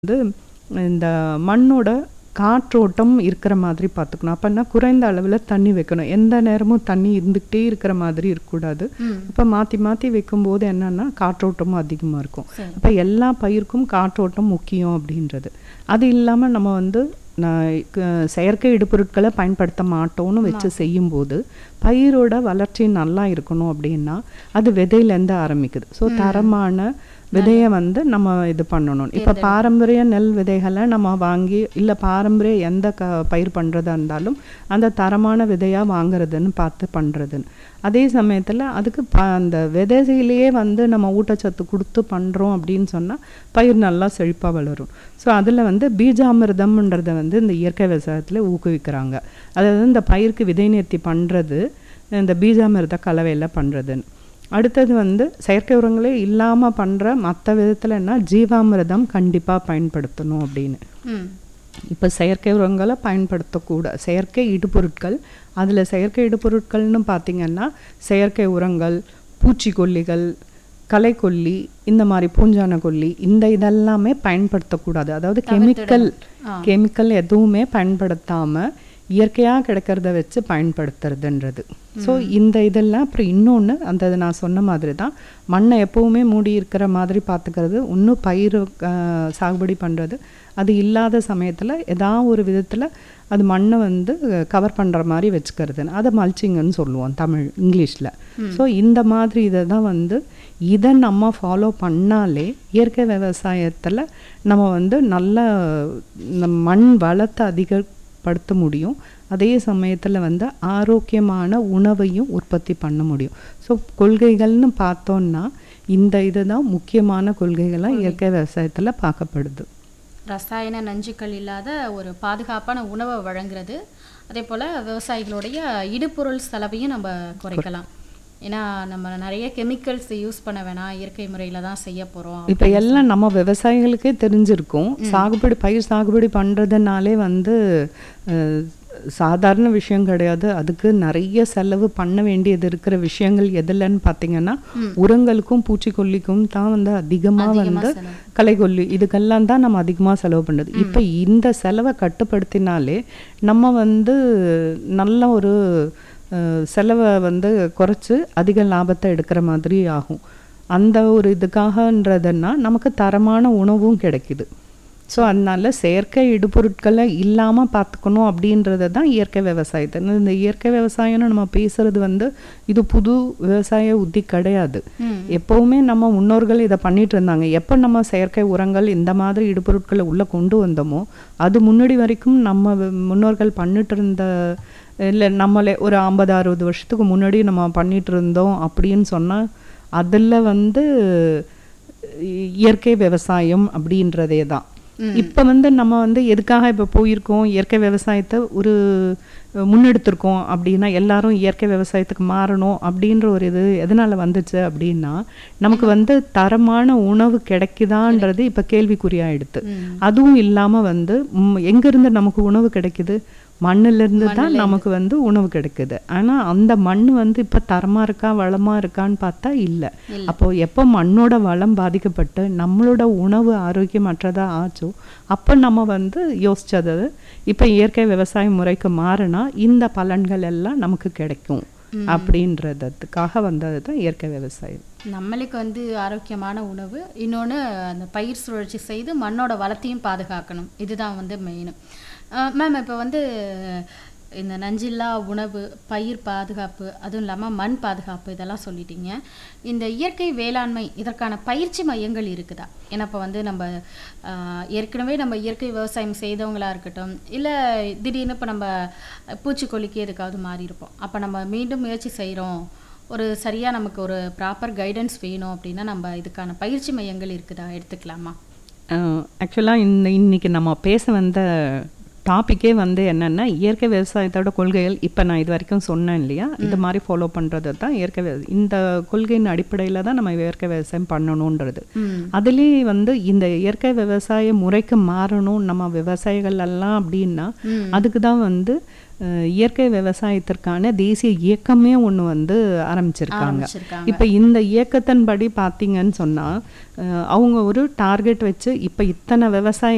வந்து இந்த மண்ணோட காற்றோட்டம் இருக்கிற மாதிரி பார்த்துக்கணும் அப்போனா குறைந்த அளவில் தண்ணி வைக்கணும் எந்த நேரமும் தண்ணி இருந்துக்கிட்டே இருக்கிற மாதிரி இருக்கக்கூடாது ம். அப்போ மாற்றி மாற்றி வைக்கும்போது என்னன்னா காற்றோட்டமும் அதிகமாக இருக்கும் சரி. அப்போ எல்லா பயிருக்கும் காற்றோட்டம் முக்கியம் அப்படின்றது அது இல்லாமல் நம்ம வந்து நான் க- செயற்கை இடுபொருட்களை பயன்படுத்த மாட்டோம்னு வச்சு செய்யும்போது பயிரோட வளர்ச்சி நல்லா இருக்கணும் அப்படின்னா அது விதையிலேருந்து ஆரம்பிக்குது ஸோ தரமான விதையை வந்து நம்ம இது பண்ணணும் இப்போ பாரம்பரிய நெல் விதைகளை நம்ம வாங்கி இல்லை பாரம்பரிய எந்த க பயிர் பண்ணுறதா இருந்தாலும் அந்த தரமான விதையாக வாங்குறதுன்னு பார்த்து பண்ணுறதுன்னு அதே சமயத்தில் அதுக்கு ப அந்த விதையிலேயே வந்து நம்ம ஊட்டச்சத்து கொடுத்து பண்ணுறோம் அப்படின்னு சொன்னால் பயிர் நல்லா செழிப்பாக வளரும் ஸோ அதில் வந்து பீஜாமிர்தம்ன்றதை வந்து இந்த இயற்கை விவசாயத்தில் ஊக்குவிக்கிறாங்க அதாவது இந்த பயிருக்கு விதை நேர்த்தி பண்ணுறது இந்த பீஜாமிர்த கலவையில் பண்ணுறதுன்னு அடுத்தது வந்து செயற்கை உரங்களே இல்லாமல் பண்ணுற மற்ற விதத்தில் என்ன ஜீவாமிர்தம் கண்டிப்பாக பயன்படுத்தணும் அப்படின்னு ம் இப்போ செயற்கை உரங்களை பயன்படுத்தக்கூட செயற்கை இடுபொருட்கள் அதில் செயற்கை இடுபொருட்கள்னு பார்த்தீங்கன்னா செயற்கை உரங்கள் பூச்சிக்கொல்லிகள் களைக்கொல்லி இந்த மாதிரி பூஞ்சான கொல்லி இந்த இதெல்லாமே பயன்படுத்தக்கூடாது அதாவது கெமிக்கல் கெமிக்கல் எதுவுமே பயன்படுத்தாமல் இயற்கையாக கிடைக்கிறத வச்சு பயன்படுத்துறதுன்றது ஸோ இந்த இதெல்லாம் அப்புறம் இன்னொன்று அந்த இது நான் சொன்ன மாதிரி தான் மண்ணை எப்போவுமே மூடி இருக்கிற மாதிரி பார்த்துக்கிறது இன்னும் பயிர் அஹ், சாகுபடி பண்ணுறது அது இல்லாத சமயத்தில் ஏதாவது ஒரு விதத்தில் அது மண்ணை வந்து கவர் பண்ணுற மாதிரி வச்சுக்கிறதுன்னு அதை மல்ச்சிங்கன்னு சொல்லுவோம் தமிழ் இங்கிலீஷில் ஸோ இந்த மாதிரி இதை தான் வந்து இதை நம்ம ஃபாலோ பண்ணாலே இயற்கை விவசாயத்தில் நம்ம வந்து நல்ல நம்ம மண் வளத்தை அதிகப்படுத்த முடியும் அதே சமயத்தில் வந்து ஆரோக்கியமான உணவையும் உற்பத்தி பண்ண முடியும் ஸோ கொள்கைகள்னு பார்த்தோன்னா இந்த இதுதான் முக்கியமான கொள்கைகளாக இயற்கை விவசாயத்தில் பார்க்கப்படுது ரசாயன நஞ்சுக்கள் இல்லாத ஒரு பாதுகாப்பான உணவை வழங்குறது அதே போல் விவசாயிகளுடைய இடுபொருள் செலவையும் நம்ம குறைக்கலாம் ஏன்னா நம்ம நிறைய கெமிக்கல்ஸ் யூஸ் பண்ண வேணாம் இயற்கை முறையில் தான் செய்ய போகிறோம் இப்போ எல்லாம் நம்ம விவசாயிகளுக்கே தெரிஞ்சிருக்கும் சாகுபடி பயிர் சாகுபடி பண்ணுறதுனாலே வந்து அஹ், சாதாரண விஷயம் கிடையாது அதுக்கு நிறைய செலவு பண்ண வேண்டியது இருக்கிற விஷயங்கள் எதுலன்னு பார்த்தீங்கன்னா உரங்களுக்கும் பூச்சிக்கொல்லிக்கும் தான் வந்து அதிகமாக வந்து செலவு. களைக்கொல்லி இதுக்கெல்லாம் தான் நம்ம அதிகமாக செலவு பண்ணுறது இப்போ இந்த செலவை கட்டுப்படுத்தினாலே நம்ம வந்து நல்ல ஒரு அஹ், செலவை வந்து குறைச்சு அதிக லாபத்தை எடுக்கிற மாதிரி ஆகும் அந்த ஒரு இதுக்காகன்றதுன்னா நமக்கு தரமான உணவும் கிடைக்குது ஸோ அதனால செயற்கை இடுபொருட்களை இல்லாமல் பார்த்துக்கணும் அப்படின்றத தான் இயற்கை விவசாயத்தை இந்த இயற்கை விவசாயம்னு நம்ம பேசுறது வந்து இது புது விவசாய உத்தி கிடையாது ம். எப்போவுமே நம்ம முன்னோர்கள் இதை பண்ணிட்டு இருந்தாங்க எப்போ நம்ம செயற்கை உரங்கள் இந்த மாதிரி இடுபொருட்களை உள்ளே கொண்டு வந்தோமோ அது முன்னாடி வரைக்கும் நம்ம வி- முன்னோர்கள் பண்ணிட்டு இருந்த இல்லை நம்மளே ஒரு ஐம்பது அறுபது வருஷத்துக்கு முன்னாடி நம்ம பண்ணிட்டு இருந்தோம் அப்படின்னு சொன்னால் அதில் வந்து இ- இயற்கை விவசாயம் அப்படின்றதே தான் இப்போ வந்து நம்ம வந்து எதுக்காக இப்போ போயிருக்கோம் இயற்கை விவசாயத்தை ஒரு அஹ், முன்னெடுத்திருக்கோம் அப்படின்னா எல்லாரும் இயற்கை விவசாயத்துக்கு மாறணும் அப்படின்ற ஒரு இது எதனால வந்துச்சு அப்படின்னா நமக்கு வந்து தரமான உணவு கிடைக்குதான்றது இப்போ கேள்விக்குறியாயிடுது அதுவும் இல்லாமல் வந்து ம், எங்கிருந்து நமக்கு உணவு கிடைக்குது மண்ணிலிருந்து தான் நமக்கு வந்து உணவு கிடைக்குது ஆனா அந்த மண் வந்து இப்ப தரமா இருக்கா வளமா இருக்கான்னு பார்த்தா இல்ல அப்போ எப்போ மண்ணோட வளம் பாதிக்கப்பட்டு நம்மளோட உணவு ஆரோக்கியமற்றதா ஆச்சோ அப்போ நம்ம வந்து யோசிச்சது இப்ப இயற்கை விவசாய முறைக்கு மாறினா இந்த பலன்கள் எல்லாம் நமக்கு கிடைக்கும் அப்படின்றதுக்காக வந்தது தான் இயற்கை விவசாயம் நம்மளுக்கு வந்து ஆரோக்கியமான உணவு இன்னொன்று அந்த பயிர் சுழற்சி செய்து மண்ணோட வளத்தையும் பாதுகாக்கணும் இதுதான் வந்து மெயின் மேம் இப்போ வந்து இந்த நஞ்சில்லா உணவு பயிர் பாதுகாப்பு அதுவும் இல்லாமல் மண் பாதுகாப்பு இதெல்லாம் சொல்லிட்டீங்க இந்த இயற்கை வேளாண்மை இதற்கான பயிற்சி மையங்கள் இருக்குதா ஏன்னா இப்போ வந்து நம்ம ஆஹ், ஏற்கனவே நம்ம இயற்கை விவசாயம் செய்தவங்களா இருக்கட்டும் இல்லை திடீர்னு இப்போ நம்ம பூச்சிக்கொல்லிக்கு எதுக்காவது மாறி இருப்போம் அப்போ நம்ம மீண்டும் முயற்சி செய்கிறோம் ஒரு சரியாக நமக்கு ஒரு ப்ராப்பர் கைடன்ஸ் வேணும் அப்படின்னா நம்ம இதுக்கான பயிற்சி மையங்கள் இருக்குதா எடுத்துக்கலாமா ஆக்சுவலாக இந்த இன்னைக்கு நம்ம பேச வந்த டாப்பிக்கே வந்து என்னென்னா இயற்கை விவசாயத்தோட கொள்கைகள் இப்போ நான் இது வரைக்கும் சொன்னேன் இல்லையா இந்த மாதிரி ஃபாலோ பண்ணுறது தான் இயற்கை விவ- இந்த கொள்கையின் அடிப்படையில் தான் நம்ம இயற்கை விவசாயம் பண்ணணுன்றது அதுலேயே வந்து இந்த இயற்கை விவசாய முறைக்கு மாறணும் நம்ம விவசாயிகள் எல்லாம் அப்படின்னா அதுக்கு தான் வந்து அஹ், இயற்கை விவசாயத்திற்கான தேசிய இயக்கமே ஒன்று வந்து ஆரம்பிச்சிருக்காங்க ஆரம்பிச்சிருக்காங்க. இப்போ இந்த இயக்கத்தின்படி பார்த்தீங்கன்னு சொன்னால் அவங்க ஒரு டார்கெட் வச்சு இப்போ இத்தனை விவசாய